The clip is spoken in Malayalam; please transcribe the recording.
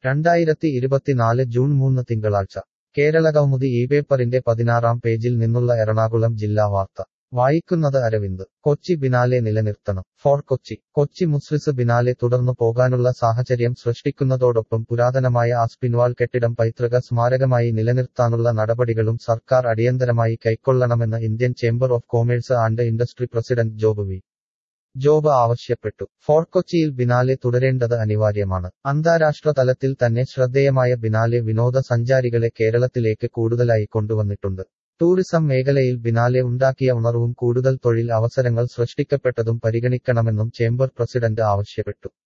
രണ്ടായിരത്തി ഇരുപത്തിനാല് ജൂൺ മൂന്ന് തിങ്കളാഴ്ച കേരളകൗമുദി ഈ പേപ്പറിന്റെ പതിനാറാം പേജിൽ നിന്നുള്ള എറണാകുളം ജില്ലാ വാർത്ത വായിക്കുന്നത് അരവിന്ദ് കൊച്ചി ബിനാലെ നിലനിർത്തണം ഫോർ കൊച്ചി കൊച്ചി മുസ്രിസ് ബിനാലെ തുടർന്നു പോകാനുള്ള സാഹചര്യം സൃഷ്ടിക്കുന്നതോടൊപ്പം പുരാതനമായ ആ സ്പിൻവാൾ കെട്ടിടം പൈതൃക സ്മാരകമായി നിലനിർത്താനുള്ള നടപടികളും സർക്കാർ അടിയന്തരമായി കൈക്കൊള്ളണമെന്ന് Indian chamber of commerce and industry president Job V Job ആവശ്യപ്പെട്ടു ഫോർട്ട് കൊച്ചിയിൽ ബിനാലെ തുടരേണ്ടത് അനിവാര്യമാണ് അന്താരാഷ്ട്ര തലത്തിൽ തന്നെ ശ്രദ്ധേയമായ ബിനാലെ വിനോദസഞ്ചാരികളെ കേരളത്തിലേക്ക് കൂടുതലായി കൊണ്ടുവന്നിട്ടുണ്ട് ടൂറിസം മേഖലയിൽ ബിനാലെ ഉണ്ടാക്കിയ ഉണർവും കൂടുതൽ തൊഴിൽ അവസരങ്ങൾ സൃഷ്ടിക്കപ്പെട്ടതും പരിഗണിക്കണമെന്നും ചേംബർ പ്രസിഡന്റ് ആവശ്യപ്പെട്ടു